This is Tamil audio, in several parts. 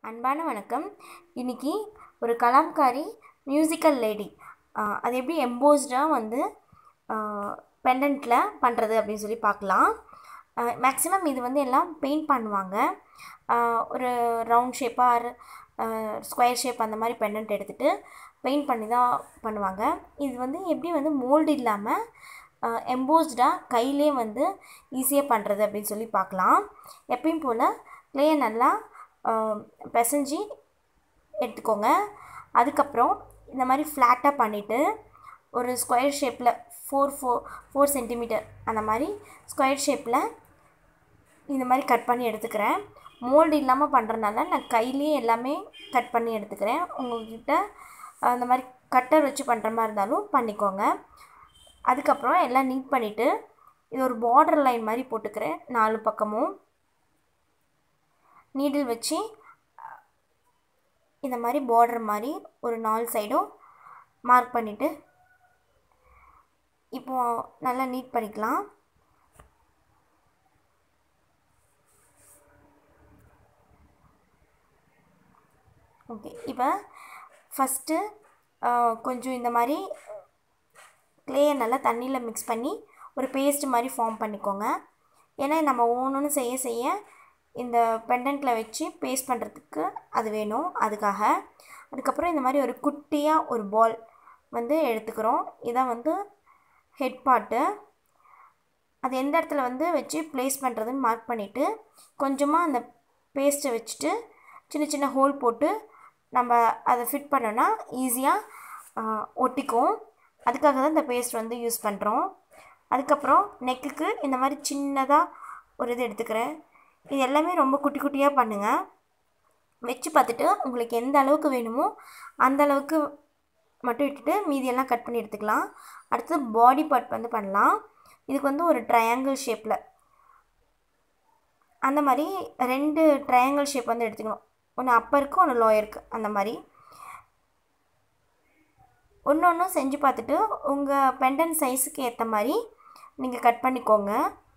அன்பான வணக்கம் இன்னைக்கு ஒரு கலாம்காரி மியூசிக்கல் லேடி அது எப்படி எம்போஸ்டாக வந்து பெண்டன்ட்டில் பண்ணுறது அப்படின்னு சொல்லி பார்க்கலாம் மேக்ஸிமம் இது வந்து எல்லாம் பெயிண்ட் பண்ணுவாங்க ஆஹ் ஒரு ரவுண்ட் ஷேப்பாக ஸ்கொயர் ஷேப் அந்த மாதிரி பெண்டன்ட் எடுத்துகிட்டு பெயிண்ட் பண்ணி தான் பண்ணுவாங்க இது வந்து எப்படி வந்து மோல்டு இல்லாமல் எம்போஸ்டாக கையிலே வந்து ஈஸியாக பண்ணுறது அப்படின்னு சொல்லி பார்க்கலாம் எப்பயும் போல் க்ளேயை நல்லா ஆஹ் பிசைஞ்சு எடுத்துக்கோங்க அதுக்கப்புறம் இந்த மாதிரி ஃப்ளாட்டாக பண்ணிவிட்டு ஒரு ஸ்கொயர் ஷேப்பில் ஃபோர் ஃபோர் ஃபோர் சென்டிமீட்டர் அந்த மாதிரி ஸ்கொயர் ஷேப்பில் இந்த மாதிரி கட் பண்ணி எடுத்துக்கிறேன் மோல்டு இல்லாமல் பண்ணுறனால நான் கையிலேயே எல்லாமே கட் பண்ணி எடுத்துக்கிறேன் உங்கள்கிட்ட அந்த மாதிரி கட்டர் வச்சு பண்ணுற மாதிரி இருந்தாலும் பண்ணிக்கோங்க அதுக்கப்புறம் எல்லாம் நீட் பண்ணிவிட்டு இது ஒரு பார்டர் லைன் மாதிரி போட்டுக்கிறேன் நாலு பக்கமும் நீடில் வச்சு இந்த மாதிரி பார்டர் மாதிரி ஒரு நாலு சைடும் மார்க் பண்ணிவிட்டு இப்போது நல்லா நீட் பண்ணிக்கலாம் ஓகே இப்போ ஃபஸ்ட்டு கொஞ்சம் இந்த மாதிரி க்ளேயை நல்லா தண்ணியில் மிக்ஸ் பண்ணி ஒரு பேஸ்ட் மாதிரி ஃபார்ம் பண்ணிக்கோங்க ஏன்னா நம்ம ஒவ்வொன்று செய்ய செய்ய இந்த பெண்டன்ட்டில் வச்சு பேஸ்ட் பண்ணுறதுக்கு அது வேணும் அதுக்காக அதுக்கப்புறம் இந்த மாதிரி ஒரு குட்டியாக ஒரு பால் வந்து எடுத்துக்கிறோம் இதான் வந்து ஹெட் பார்ட்டு அது எந்த இடத்துல வந்து வச்சு ப்ளேஸ் பண்ணுறதுன்னு மார்க் பண்ணிவிட்டு கொஞ்சமாக அந்த பேஸ்ட்டை வச்சுட்டு சின்ன சின்ன ஹோல் போட்டு நம்ம அதை ஃபிட் பண்ணோன்னா ஈஸியாக ஒட்டிக்கும் அதுக்காக தான் இந்த பேஸ்ட் வந்து யூஸ் பண்ணுறோம் அதுக்கப்புறம் நெக்குக்கு இந்த மாதிரி சின்னதாக ஒரு இது எடுத்துக்கிறேன் இது எல்லாமே ரொம்ப குட்டி குட்டியாக பண்ணுங்கள் வச்சு பார்த்துட்டு உங்களுக்கு எந்த அளவுக்கு வேணுமோ அந்த அளவுக்கு மட்டும் இட்டுட்டு மீதியெல்லாம் கட் பண்ணி எடுத்துக்கலாம் அடுத்து பாடி பார்ட் வந்து பண்ணலாம் இதுக்கு வந்து ஒரு ட்ரையாங்கிள் ஷேப்பில் அந்த மாதிரி ரெண்டு ட்ரையாங்கிள் ஷேப் வந்து எடுத்துக்கணும் ஒன்று அப்பருக்கு ஒன்று லோயருக்கு அந்த மாதிரி ஒன்று ஒன்றும் செஞ்சு பார்த்துட்டு உங்கள் பெண்டன் சைஸுக்கு ஏற்ற மாதிரி நீங்கள் கட் பண்ணிக்கோங்க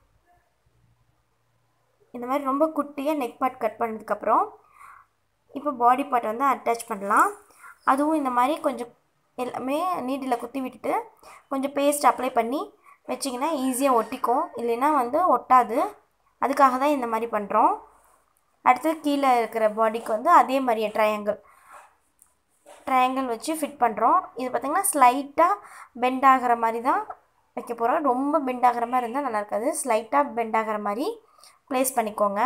இந்த மாதிரி ரொம்ப குட்டியாக நெக் பார்ட் கட் பண்ணதுக்கப்புறம் இப்போ பாடி பார்ட் வந்து அட்டாச் பண்ணலாம் அதுவும் இந்த மாதிரி கொஞ்சம் எல்லாமே நீடில் குத்தி விட்டுட்டு கொஞ்சம் பேஸ்ட் அப்ளை பண்ணி வச்சிங்கன்னா ஈஸியாக ஒட்டிக்கும் இல்லைன்னா வந்து ஒட்டாது அதுக்காக தான் இந்த மாதிரி பண்ணுறோம் அடுத்து கீழே இருக்கிற பாடிக்கு வந்து அதே மாதிரியே ட்ரையாங்கிள் ட்ரையாங்கிள் வச்சு ஃபிட் பண்ணுறோம் இது பார்த்திங்கன்னா ஸ்லைட்டாக பெண்ட் ஆகிற மாதிரி தான் வைக்க போகிறோம் ரொம்ப பெண்ட் ஆகிற மாதிரி இருந்தால் நல்லா இருக்காது ஸ்லைட்டாக பெண்ட் ஆகிற மாதிரி ப்ளேஸ் பண்ணிக்கோங்க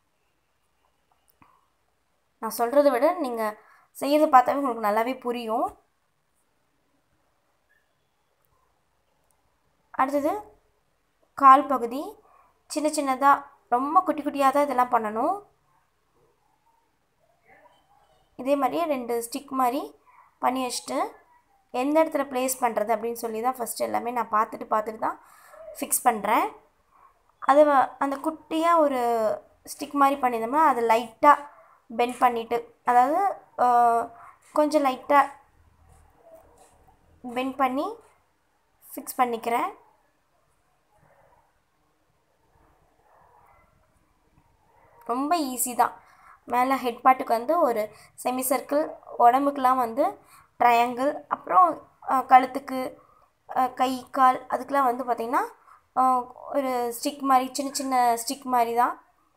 நான் சொல்கிறத விட நீங்கள் செய்யறதை பார்த்தாவே உங்களுக்கு நல்லாவே புரியும் அடுத்தது கால் பகுதி சின்ன சின்னதாக ரொம்ப குட்டி குட்டியாக தான் இதெல்லாம் பண்ணணும் இதே மாதிரியே ரெண்டு ஸ்டிக் மாதிரி பண்ணி வச்சுட்டு எந்த இடத்துல ப்ளேஸ் பண்ணுறது அப்படின்னு சொல்லி தான் ஃபஸ்ட்டு எல்லாமே நான் பார்த்துட்டு பார்த்துட்டு தான் ஃபிக்ஸ் பண்ணுறேன் அது அந்த குட்டியாக ஒரு ஸ்டிக் மாதிரி பண்ணியிருந்தோம்னா அதை லைட்டாக பெண்ட் பண்ணிவிட்டு அதாவது கொஞ்சம் லைட்டாக பெண்ட் பண்ணி ஃபிக்ஸ் பண்ணிக்கிறேன் ரொம்ப ஈஸி தான் மேலே ஹெட் பார்ட்டுக்கு வந்து ஒரு செமி சர்க்கிள் உடம்புக்கெலாம் வந்து ட்ரையாங்கிள் அப்புறம் கழுத்துக்கு கை கால் அதுக்கெலாம் வந்து பார்த்திங்கன்னா ஒரு ஸ்டிக் மாதிரி சின்ன சின்ன ஸ்டிக் மாதிரி தான்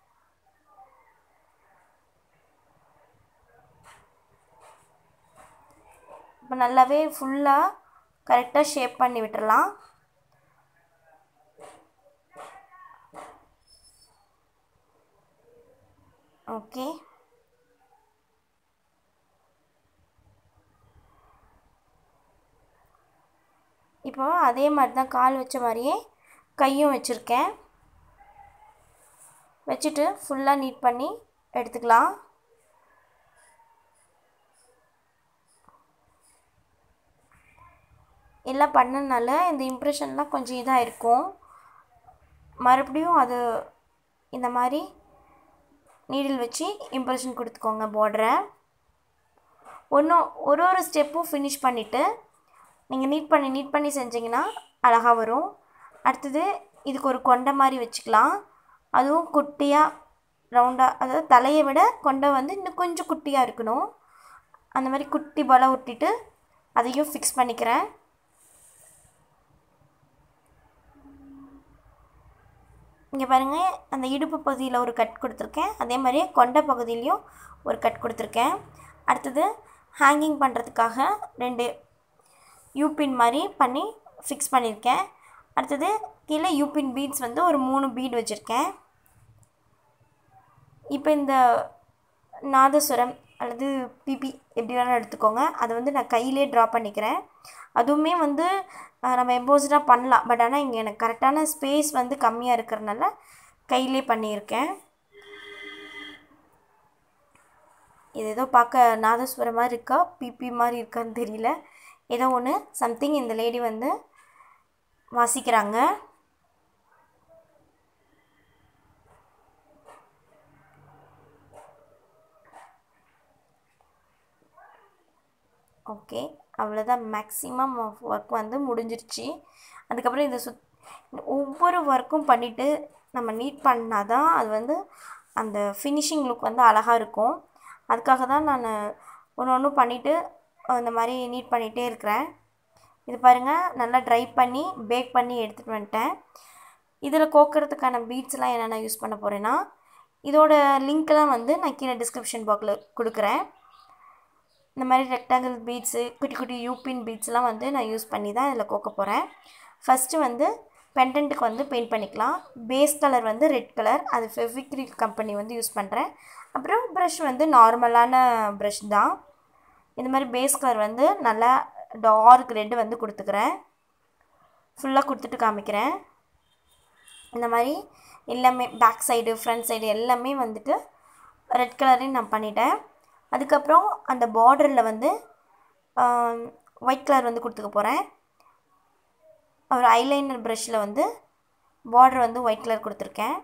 இப்போ நல்லாவே ஃபுல்லாக கரெக்டாக ஷேப் பண்ணி விட்டுறலாம் ஓகே இப்போ அதே மாதிரி தான் கால் வச்ச மாதிரியே கையும் வச்சுருக்கேன் வச்சுட்டு ஃபுல்லாக நீட் பண்ணி எடுத்துக்கலாம் எல்லாம் பண்ணனால இந்த இம்ப்ரெஷன்லாம் கொஞ்சம் இதாக இருக்கும் மறுபடியும் அது இந்த மாதிரி நீடில் வச்சு இம்ப்ரெஷன் கொடுத்துக்கோங்க பார்டரை ஒன்றும் ஒரு ஒரு ஸ்டெப்பும் ஃபினிஷ் பண்ணிவிட்டு நீங்கள் நீட் பண்ணி நீட் பண்ணி செஞ்சிங்கன்னா அழகாக வரும் அடுத்தது இதுக்கு ஒரு கொண்டை மாதிரி வச்சுக்கலாம் அதுவும் குட்டியாக ரவுண்டாக அதாவது தலையை விட கொண்டை வந்து இன்னும் கொஞ்சம் குட்டியாக இருக்கணும் அந்த மாதிரி குட்டி பாலாக உருட்டிட்டு அதையும் ஃபிக்ஸ் பண்ணிக்கிறேன் இங்கே பாருங்கள் அந்த இடுப்பு பகுதியில் ஒரு கட் கொடுத்துருக்கேன் அதே மாதிரியே கொண்டை பகுதியிலையும் ஒரு கட் கொடுத்துருக்கேன் அடுத்தது ஹேங்கிங் பண்ணுறதுக்காக ரெண்டு யூபின் மாதிரி பண்ணி ஃபிக்ஸ் பண்ணியிருக்கேன் அடுத்தது கீழே யூபின் பீட்ஸ் வந்து ஒரு மூணு பீட் வச்சுருக்கேன் இப்போ இந்த நாதசுரம் அல்லது பிபி எப்படி வேணாலும் எடுத்துக்கோங்க அதை வந்து நான் கையிலே ட்ரா பண்ணிக்கிறேன் அதுவுமே வந்து அஹ், நம்ம எம்போஸ்டாக பண்ணலாம் பட் ஆனால் இங்கே எனக்கு கரெக்டான ஸ்பேஸ் வந்து கம்மியாக இருக்கிறனால கையிலே பண்ணியிருக்கேன் இது ஏதோ பார்க்க நாதஸ்வரம் மாதிரி இருக்கா பிபி மாதிரி இருக்கான்னு தெரியல ஏதோ ஒன்று சம்திங் இந்த லேடி வந்து வாசிக்கிறாங்க ஓகே அவ்வளோதான் மேக்ஸிமம் ஆஃப் ஒர்க் வந்து முடிஞ்சிருச்சு அதுக்கப்புறம் இதை சுத் ஒவ்வொரு ஒர்க்கும் பண்ணிவிட்டு நம்ம நீட் பண்ணால் தான் அது வந்து அந்த ஃபினிஷிங் லுக் வந்து அழகாக இருக்கும் அதுக்காக தான் நான் ஒன்று ஒன்று பண்ணிவிட்டு இந்த மாதிரி நீட் பண்ணிகிட்டே இருக்கிறேன் இது பாருங்கள் நல்லா ட்ரை பண்ணி பேக் பண்ணி எடுத்துகிட்டு வந்துட்டேன் இதில் கோக்கிறதுக்கான பீட்ஸ்லாம் என்னென்ன யூஸ் பண்ண போகிறேன்னா இதோட லிங்க்கெலாம் வந்து நான் கீழே டிஸ்கிரிப்ஷன் பாக்ஸில் கொடுக்குறேன் இந்த மாதிரி ரெக்டாங்கிள் பீட்ஸு குட்டி குட்டி யூபின் பீட்ஸ்லாம் வந்து நான் யூஸ் பண்ணி தான் இதில் கோக்க போகிறேன் ஃபஸ்ட்டு வந்து பெண்டன்ட்டுக்கு வந்து பெயிண்ட் பண்ணிக்கலாம் பேஸ் கலர் வந்து ரெட் கலர் அது ஃபெவிக்ரில் கம்பெனி வந்து யூஸ் பண்ணுறேன் அப்புறம் ப்ரஷ் வந்து நார்மலான ப்ரஷ் தான் இந்த மாதிரி பேஸ் கலர் வந்து நல்லா டார்க் ரெட்டு வந்து கொடுத்துக்கிறேன் ஃபுல்லாக கொடுத்துட்டு காமிக்கிறேன் இந்த மாதிரி எல்லாமே பேக் சைடு ஃப்ரண்ட் சைடு எல்லாமே வந்துட்டு ரெட் கலரையும் நான் பண்ணிட்டேன் அதுக்கப்புறம் அந்த பார்டரில் வந்து ஒயிட் கலர் வந்து கொடுத்துக்க போகிறேன் ஒரு ஐலைனர் ப்ரஷ்ஷில் வந்து பார்டர் வந்து ஒயிட் கலர் கொடுத்துருக்கேன்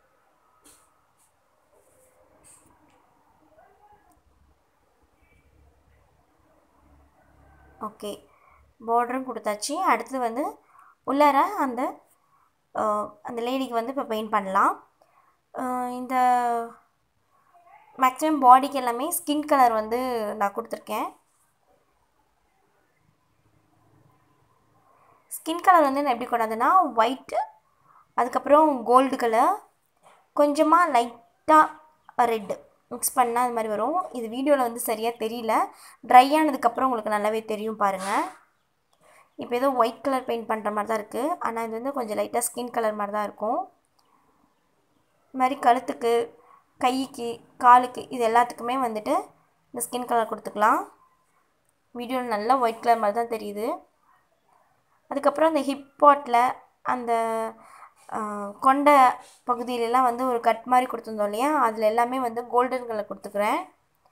ஓகே பார்டரும் கொடுத்தாச்சு அடுத்து வந்து உள்ளார அந்த அஹ், அந்த லேடிக்கு வந்து இப்போ பெயிண்ட் பண்ணலாம் அஹ், இந்த மேக்ஸிமம் பாடிக்கு எல்லாமே ஸ்கின் கலர் வந்து நான் கொடுத்துருக்கேன் ஸ்கின் கலர் வந்து நான் எப்படி கொண்டாதுன்னா ஒயிட்டு அதுக்கப்புறம் கோல்டு கலர் கொஞ்சமாக லைட்டாக ரெட்டு மிக்ஸ் பண்ணால் அது மாதிரி வரும் இது வீடியோவில் வந்து சரியாக தெரியல ட்ரை ஆனதுக்கப்புறம் உங்களுக்கு நல்லாவே தெரியும் பாருங்கள் இப்போ ஏதோ ஒயிட் கலர் பெயிண்ட் பண்ணுற மாதிரி தான் இருக்குது ஆனால் இது வந்து கொஞ்சம் லைட்டாக ஸ்கின் கலர் மாதிரி தான் இருக்கும் இது மாதிரி கழுத்துக்கு கைக்கு காலுக்கு இது எல்லாத்துக்குமே வந்துட்டு இந்த ஸ்கின் கலர் கொடுத்துக்கலாம் வீடியோவில் நல்லா ஒயிட் கலர் மாதிரி தான் தெரியுது அதுக்கப்புறம் அந்த ஹிப் பாட்டில் அந்த ஆஹ், கொண்ட பகுதியிலலாம் வந்து ஒரு கட் மாதிரி கொடுத்துருந்தோம் இல்லையா அதில் எல்லாமே வந்து கோல்டன் கலர் கொடுத்துக்கிறேன்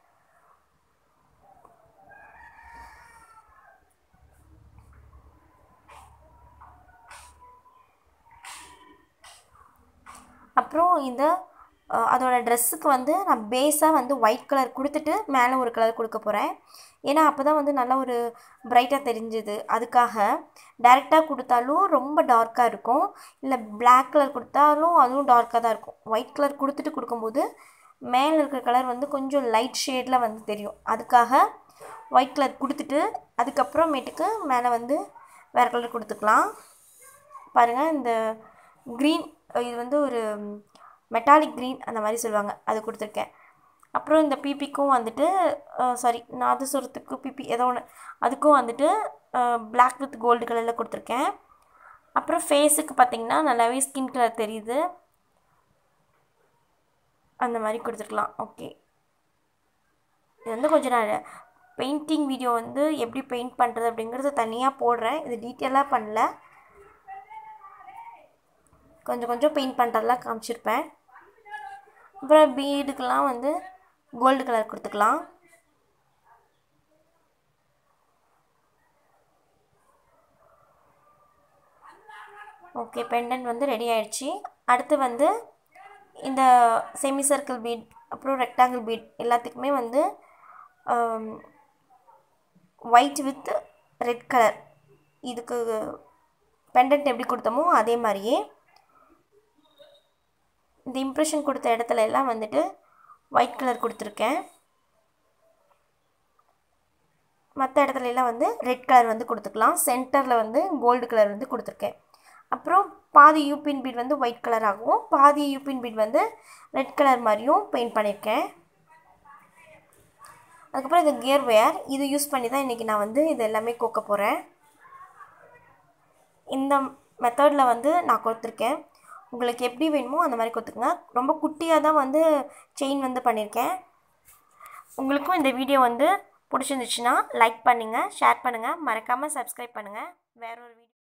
அப்புறம் இந்த அஹ், அதோட ட்ரெஸ்ஸுக்கு வந்து நான் பேஸாக வந்து ஒயிட் கலர் கொடுத்துட்டு மேலே ஒரு கலர் கொடுக்க போகிறேன் ஏன்னா அப்போ தான் வந்து நல்லா ஒரு பிரைட்டாக தெரிஞ்சுது அதுக்காக டைரெக்டாக கொடுத்தாலும் ரொம்ப டார்க்காக இருக்கும் இல்லை Black கலர் கொடுத்தாலும் அதுவும் டார்க்காக தான் இருக்கும் ஒயிட் கலர் கொடுத்துட்டு கொடுக்கும்போது மேலே இருக்கிற கலர் வந்து கொஞ்சம் லைட் ஷேடில் வந்து தெரியும் அதுக்காக ஒயிட் கலர் கொடுத்துட்டு அதுக்கப்புறமேட்டுக்கு மேலே வந்து வேறு கலர் கொடுத்துக்கலாம் பாருங்கள் இந்த க்ரீன் இது வந்து ஒரு மெட்டாலிக் க்ரீன் அந்த மாதிரி சொல்லுவாங்க அது கொடுத்துருக்கேன் அப்புறம் இந்த பிபிக்கும் வந்துட்டு சாரி நாதசுரத்துக்கு பிபி ஏதோ ஒன்று அதுக்கும் வந்துட்டு பிளாக் வித் கோல்டு கலரில் கொடுத்துருக்கேன் அப்புறம் ஃபேஸுக்கு பார்த்தீங்கன்னா நல்லாவே ஸ்கின் கலர் தெரியுது அந்த மாதிரி கொடுத்துருக்கலாம் ஓகே இது வந்து கொஞ்சம் நான் பெயிண்டிங் வீடியோ வந்து எப்படி பெயிண்ட் பண்ணுறது அப்படிங்கிறது தனியாக போடுறேன் இது டீட்டெயிலாக பண்ணல கொஞ்சம் கொஞ்சம் பெயிண்ட் பண்ணுறதெல்லாம் காமிச்சிருப்பேன் அப்புறம் பீடுக்கெலாம் வந்து கோல்டு கலர் கொடுத்துக்கலாம் ஓகே பெண்டன்ட் வந்து ரெடி ஆயிடுச்சு அடுத்து வந்து இந்த செமி சர்க்கிள் பீட் அப்புறம் ரெக்டாங்கிள் பீட் எல்லாத்துக்குமே வந்து ஒயிட் வித் ரெட் கலர் இதுக்கு பெண்டன்ட் எப்படி கொடுத்தோமோ அதே மாதிரியே இந்த இம்ப்ரெஷன் கொடுத்த இடத்துல எல்லாம் வந்துட்டு ஒயிட் கலர் கொடுத்துருக்கேன் மற்ற இடத்துல எல்லாம் வந்து ரெட் கலர் வந்து கொடுத்துக்கலாம் சென்டரில் வந்து கோல்டு கலர் வந்து கொடுத்துருக்கேன் அப்புறம் பாதி யூபின் பீட் வந்து ஒயிட் கலர் ஆகும் பாதி யூபின் பீட் வந்து ரெட் கலர் மாதிரியும் பெயிண்ட் பண்ணியிருக்கேன் அதுக்கப்புறம் இது கியர் வேர் இது யூஸ் பண்ணி தான் இன்றைக்கி நான் வந்து இது எல்லாமே கோக்க போகிறேன் இந்த மெத்தடில் வந்து நான் கொடுத்துருக்கேன் உங்களுக்கு எப்படி வேணுமோ அந்த மாதிரி கொடுத்துருங்க ரொம்ப குட்டியாக தான் வந்து செயின் வந்து பண்ணியிருக்கேன் உங்களுக்கும் இந்த வீடியோ வந்து பிடிச்சிருந்துச்சுன்னா லைக் பண்ணுங்கள் ஷேர் பண்ணுங்கள் மறக்காமல் சப்ஸ்கிரைப் பண்ணுங்கள் வேற ஒரு வீடியோ